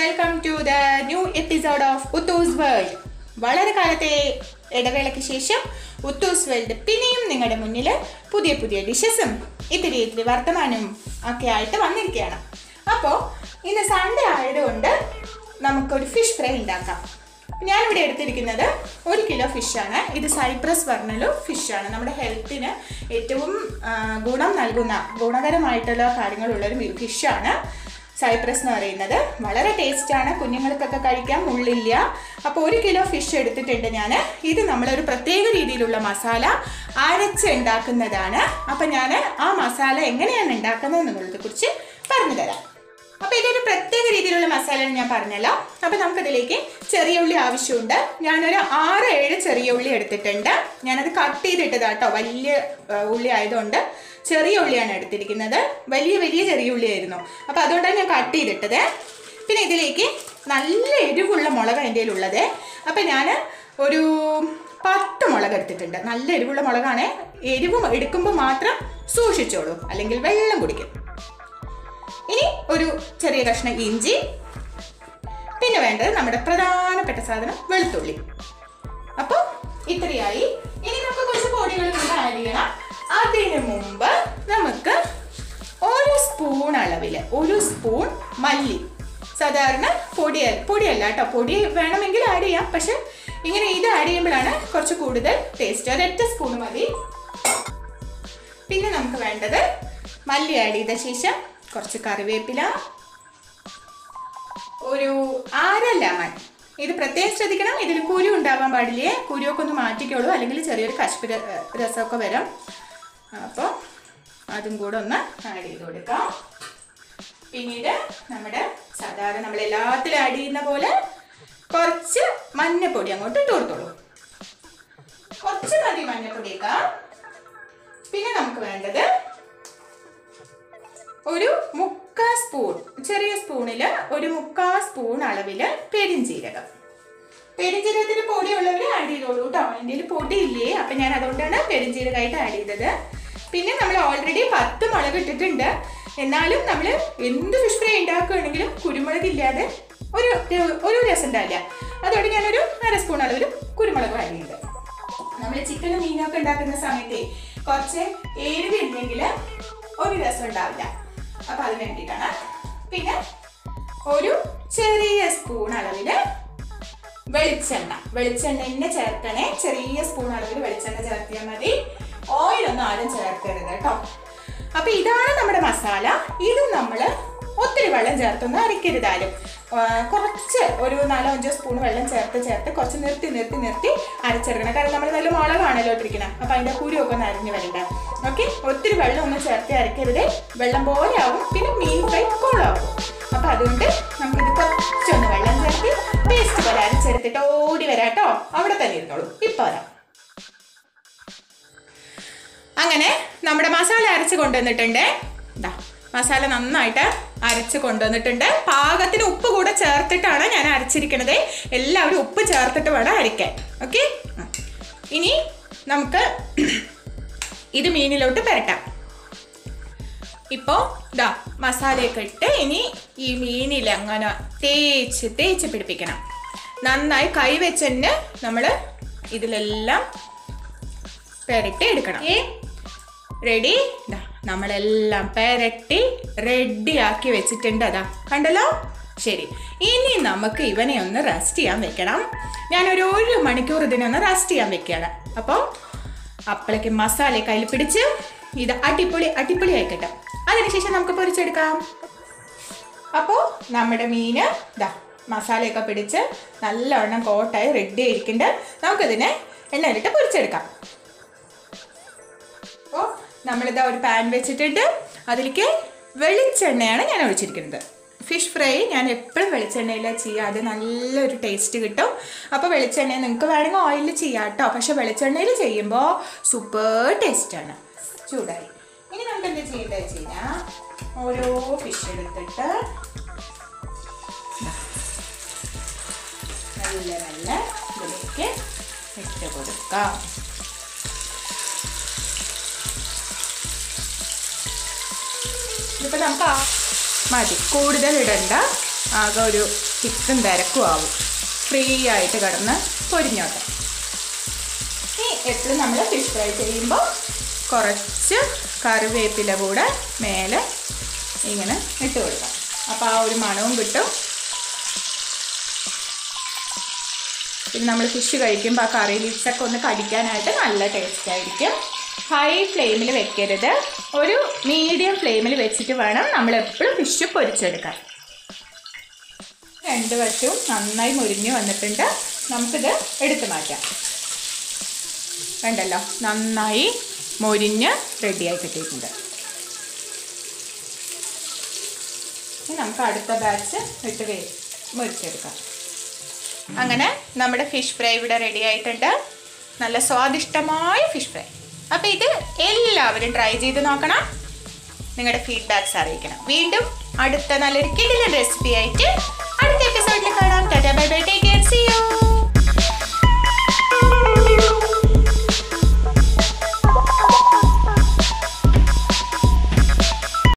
welcome to the new episode of Uthoos world വളരെ കാലത്തെ ഇടവേളയ്ക്ക് ശേഷം ഉത്തൂസ് വേൾഡ് പിന്നെയും നിങ്ങളുടെ മുന്നിൽ പുതിയ പുതിയ ഡിഷസും ഇത്തിരി ഇത്തിരി വർത്തമാനവും ഒക്കെ ആയിട്ട് വന്നിരിക്കുകയാണ് അപ്പോൾ ഇന്ന് സൺഡേ ആയതുകൊണ്ട് നമുക്കൊരു ഫിഷ് ഫ്രൈ ഉണ്ടാക്കാം ഞാനിവിടെ എടുത്തിരിക്കുന്നത് ഒരു കിലോ ഫിഷാണ് ഇത് സൈപ്രസ് വർണ്ണലു ഫിഷാണ് നമ്മുടെ ഹെൽത്തിന് ഏറ്റവും ആ, ഗുണം നൽകുന്ന ഗുണകരമായിട്ടുള്ള കാര്യങ്ങളുള്ളൊരു ഫിഷാണ് സൈപ്രസ് എന്ന് പറയുന്നത് വളരെ ടേസ്റ്റാണ് കുഞ്ഞുങ്ങൾക്കൊക്കെ കഴിക്കാൻ മുള്ളില്ല അപ്പോൾ ഒരു കിലോ ഫിഷ് എടുത്തിട്ടുണ്ട് ഞാൻ ഇത് നമ്മളൊരു പ്രത്യേക രീതിയിലുള്ള മസാല അരച്ച് ഉണ്ടാക്കുന്നതാണ് അപ്പം ഞാൻ ആ മസാല എങ്ങനെയാണ് ഉണ്ടാക്കുന്നത് എന്നുള്ളതിനെ കുറിച്ച് പറഞ്ഞു തരാം അപ്പോൾ ഇതൊരു പ്രത്യേക രീതിയിലുള്ള മസാലയാണ് ഞാൻ പറഞ്ഞല്ലോ അപ്പോൾ നമുക്കതിലേക്ക് ചെറിയ ഉള്ളി ആവശ്യമുണ്ട് ഞാനൊരു ആറ് ഏഴ് ചെറിയ ഉള്ളി എടുത്തിട്ടുണ്ട് ഞാനത് കട്ട് ചെയ്തിട്ടതാ കേട്ടോ വലിയ ആ, ഉള്ളി ആയതുകൊണ്ട് ചെറിയ ഉള്ളിയാണ് എടുത്തിരിക്കുന്നത് വലിയ വലിയ ചെറിയ ഉള്ളിയായിരുന്നു അപ്പോൾ അതുകൊണ്ടാണ് ഞാൻ കട്ട് ചെയ്തിട്ടത് പിന്നെ ഇതിലേക്ക് നല്ല എരിവുള്ള മുളക് എൻ്റെ ഉള്ളത് അപ്പം ഞാൻ ഒരു പത്ത് മുളക് എടുത്തിട്ടുണ്ട് നല്ല എരിവുള്ള മുളകാണ് എരിവ് എടുക്കുമ്പോൾ മാത്രം സൂക്ഷിച്ചോളൂ അല്ലെങ്കിൽ വെള്ളം കുടിക്കും ഇനി ഒരു ചെറിയ കഷ്ണം ഇഞ്ചി പിന്നെ വേണ്ടത് നമ്മുടെ പ്രധാനപ്പെട്ട സാധനം വെളുത്തുള്ളി അപ്പോൾ ഇത്രയായി ഇനി നമുക്ക് കുറച്ച് പൊടികൾ കൂടെ ആഡ് ചെയ്യണം അതിന് മുമ്പ് നമുക്ക് ഒരു സ്പൂൺ അളവിൽ ഒരു സ്പൂൺ മല്ലി സാധാരണ പൊടിയല്ല പൊടിയല്ല കേട്ടോ പൊടി വേണമെങ്കിൽ ആഡ് ചെയ്യാം പക്ഷെ ഇങ്ങനെ ഇത് ആഡ് ചെയ്യുമ്പോഴാണ് കുറച്ച് കൂടുതൽ ടേസ്റ്റ് ഒരൊറ്റ സ്പൂൺ മതി പിന്നെ നമുക്ക് വേണ്ടത് മല്ലി ആഡ് ചെയ്ത ശേഷം കുറച്ച് കറിവേപ്പില ഒരു അര ലെമൺ ഇത് പ്രത്യേകം ശ്രദ്ധിക്കണം ഇതിൽ കുരു ഉണ്ടാവാൻ പാടില്ലേ കുരുവൊക്കെ ഒന്ന് മാറ്റിക്കോളൂ അല്ലെങ്കിൽ ചെറിയൊരു കശ്മീര രസമൊക്കെ വരും അപ്പോൾ അതും കൂടെ ഒന്ന് ആഡ് ചെയ്ത് കൊടുക്കാം പിന്നീട് നമ്മുടെ സാധാരണ നമ്മൾ എല്ലാത്തിലും ആഡ് ചെയ്യുന്ന പോലെ കുറച്ച് മഞ്ഞപ്പൊടി അങ്ങോട്ട് ഇട്ട് കൊടുത്തോളൂ കുറച്ച് മതി മഞ്ഞപ്പൊടിയേക്കാം പിന്നെ നമുക്ക് വേണ്ടത് ഒരു മുക്കാ സ്പൂൺ ചെറിയ സ്പൂണില് ഒരു മുക്കാ സ്പൂൺ അളവില് പെരിഞ്ചീരകം പെരിഞ്ചീരകത്തിന് പൊടിയുള്ളവർ ആഡ് ചെയ്തോളൂ കേട്ടോ എൻ്റെ പൊടിയില്ലേ അപ്പം ഞാൻ അതുകൊണ്ടാണ് പെരിഞ്ചീരകമായിട്ട് ആഡ് ചെയ്തത് പിന്നെ നമ്മൾ ഓൾറെഡി പത്ത് മുളക് ഇട്ടിട്ടുണ്ട് എന്നാലും നമ്മൾ എന്ത് ഫിഷ് ഫ്രൈ ഉണ്ടാക്കുകയാണെങ്കിലും കുരുമുളക് ഇല്ലാതെ ഒരു ഒരു രസം ഉണ്ടാവില്ല അതുകൊണ്ട് ഞാനൊരു അര സ്പൂൺ അളവിൽ കുരുമുളക് ആഡ് ചെയ്തത് നമ്മൾ ചിക്കനും മീനൊക്കെ ഉണ്ടാക്കുന്ന സമയത്ത് കുറച്ച് എരിവില്ലെങ്കിൽ ഒരു രസം ഉണ്ടാവില്ല അപ്പൊ അതിന് വേണ്ടിയിട്ടാണ് പിന്നെ ഒരു ചെറിയ സ്പൂൺ അളവില് വെളിച്ചെണ്ണ വെളിച്ചെണ്ണ തന്നെ ചേർക്കണേ ചെറിയ സ്പൂൺ അളവിൽ വെളിച്ചെണ്ണ ചേർത്തിയാൽ മതി ഓയിലൊന്നും ആരും ചേർക്കരുത് കേട്ടോ അപ്പൊ ഇതാണ് നമ്മുടെ മസാല ഇത് നമ്മൾ ഒത്തിരി വെള്ളം ചേർത്തൊന്നും അരയ്ക്കരുത് ആരും ആ, കുറച്ച് ഒരു നാലോ അഞ്ചോ സ്പൂൺ വെള്ളം ചേർത്ത് ചേർത്ത് കുറച്ച് നിർത്തി നിർത്തി നിർത്തി അരച്ചെടുക്കണം കാരണം നമ്മൾ നല്ല മുളകാണല്ലോ ഇട്ടിരിക്കുന്നത് അപ്പൊ അതിന്റെ കുരുവൊക്കെ ഒന്ന് അരിഞ്ഞ് വരണ്ട ഓക്കെ ഒത്തിരി വെള്ളം ഒന്നും ചേർത്ത് അരയ്ക്കരുത് വെള്ളം പോലെ ആവും പിന്നെ മീൻ ഫ്രൈ കോളാവും അപ്പൊ അതുകൊണ്ട് നമുക്കിത് കുറച്ചൊന്ന് വെള്ളം ചേർത്ത് പേസ്റ്റ് പോലെ അരച്ചെടുത്തിട്ട് ഓടി വരാട്ടോ അവിടെ തന്നെ ഇരുന്നോളൂ ഇപ്പൊ വരാം അങ്ങനെ നമ്മുടെ മസാല അരച്ച് കൊണ്ടുവന്നിട്ടുണ്ട് ദാ മസാല നന്നായിട്ട് അരച്ച് കൊണ്ടുവന്നിട്ടുണ്ട് പാകത്തിന് ഉപ്പ് കൂടെ ചേർത്തിട്ടാണ് ഞാൻ അരച്ചിരിക്കുന്നത് എല്ലാവരും ഉപ്പ് ചേർത്തിട്ട് വേണം അരയ്ക്കാൻ ഓക്കെ ഇനി നമുക്ക് ഇത് മീനിലോട്ട് പുരട്ടാം ഇപ്പോൾ ഇതാ മസാലയൊക്കെ ഇട്ട് ഇനി ഈ മീനിൽ അങ്ങനെ തേച്ച് തേച്ച് പിടിപ്പിക്കണം നന്നായി കൈ വെച്ചെന്നെ നമ്മൾ ഇതിലെല്ലാം പെരട്ടി എടുക്കണം ഏ റെഡി ദാ നമ്മളെല്ലാം പെരട്ടി റെഡിയാക്കി വെച്ചിട്ടുണ്ട് അതാ കണ്ടല്ലോ ശരി ഇനി നമുക്ക് ഇവനെ ഒന്ന് റെസ്റ്റ് ചെയ്യാൻ വെക്കണം ഞാനൊരു ഒരു മണിക്കൂർ ഇതിനൊന്ന് റെസ്റ്റ് ചെയ്യാൻ വെക്കുകയാണ് അപ്പോൾ അപ്പോഴേക്ക് മസാല കയ്യിൽ പിടിച്ച് ഇത് അടിപൊളി അടിപൊളി ആയിക്കട്ടെ അതിനുശേഷം നമുക്ക് പൊരിച്ചെടുക്കാം അപ്പോൾ നമ്മുടെ മീന് ഇതാ മസാലയൊക്കെ പിടിച്ച് നല്ലവണ്ണം കോട്ടായി റെഡി ആയിരിക്കുന്നുണ്ട് നമുക്കിതിനെ എണ്ണയിലിട്ട് പൊരിച്ചെടുക്കാം അപ്പോൾ നമ്മളിതാ ഒരു പാൻ വെച്ചിട്ടുണ്ട് അതിലേക്ക് വെളിച്ചെണ്ണയാണ് ഞാൻ ഒഴിച്ചിരിക്കുന്നത് ഫിഷ് ഫ്രൈ ഞാൻ എപ്പോഴും വെളിച്ചെണ്ണയിലാണ് ചെയ്യുക അത് നല്ലൊരു ടേസ്റ്റ് കിട്ടും അപ്പോൾ വെളിച്ചെണ്ണ നിങ്ങൾക്ക് വേണമെങ്കിൽ ഓയിലിൽ ചെയ്യാം കേട്ടോ പക്ഷെ വെളിച്ചെണ്ണയിൽ ചെയ്യുമ്പോൾ സൂപ്പർ ടേസ്റ്റാണ് ചൂടായി ഇനി നമുക്ക് എന്താ ചെയ്യേണ്ടത് വെച്ച് കഴിഞ്ഞാൽ ഓരോ ഫിഷ് എടുത്തിട്ട് നല്ല നല്ല ഇതിലേക്ക് ഇട്ട് കൊടുക്കാം ഇതിപ്പോൾ നമുക്ക് ആ- മതി കൂടുതൽ ഇടണ്ട ആകെ ഒരു തിക്കും തിരക്കും ആവും ഫ്രീ ആയിട്ട് കിടന്ന് പൊരിഞ്ഞോട്ടെ ഇനി എപ്പോഴും നമ്മൾ ഫിഷ് ഫ്രൈ ചെയ്യുമ്പോൾ കുറച്ച് കറിവേപ്പില കൂടെ മേലെ ഇങ്ങനെ ഇട്ട് കൊടുക്കാം അപ്പോൾ ആ ഒരു മണവും കിട്ടും പിന്നെ നമ്മൾ ഫിഷ് കഴിക്കുമ്പോൾ ആ കറി ലീവ്സൊക്കെ ഒന്ന് കടിക്കാനായിട്ട് നല്ല ടേസ്റ്റ് ആയിരിക്കും ഹൈ ഫ്ലെയിമിൽ വെക്കരുത് ഒരു മീഡിയം ഫ്ലെയിമിൽ വെച്ചിട്ട് വേണം നമ്മൾ എപ്പോഴും ഫിഷ് പൊരിച്ചെടുക്കാൻ രണ്ട് വശവും നന്നായി മുരിഞ്ഞ് വന്നിട്ടുണ്ട് നമുക്കിത് എടുത്തു മാറ്റാം കണ്ടല്ലോ നന്നായി മൊരിഞ്ഞ് റെഡിയായി കിട്ടിയിട്ടുണ്ട് ഇനി നമുക്ക് അടുത്ത ബാച്ച് ഇട്ട് വേ മുറിച്ചെടുക്കാം അങ്ങനെ നമ്മുടെ ഫിഷ് ഫ്രൈ ഇവിടെ റെഡി ആയിട്ടുണ്ട് നല്ല സ്വാദിഷ്ടമായ ഫിഷ് ഫ്രൈ അപ്പോൾ ഇത് എല്ലാവരും ട്രൈ ചെയ്ത് നോക്കണം നിങ്ങളുടെ ഫീഡ്ബാക്ക്സ് അറിയിക്കണം വീണ്ടും അടുത്ത നല്ലൊരു കിടിലൻ റെസിപ്പി ആയിട്ട് അടുത്ത എപ്പിസോഡിൽ കാണാം tata bye bye take care see U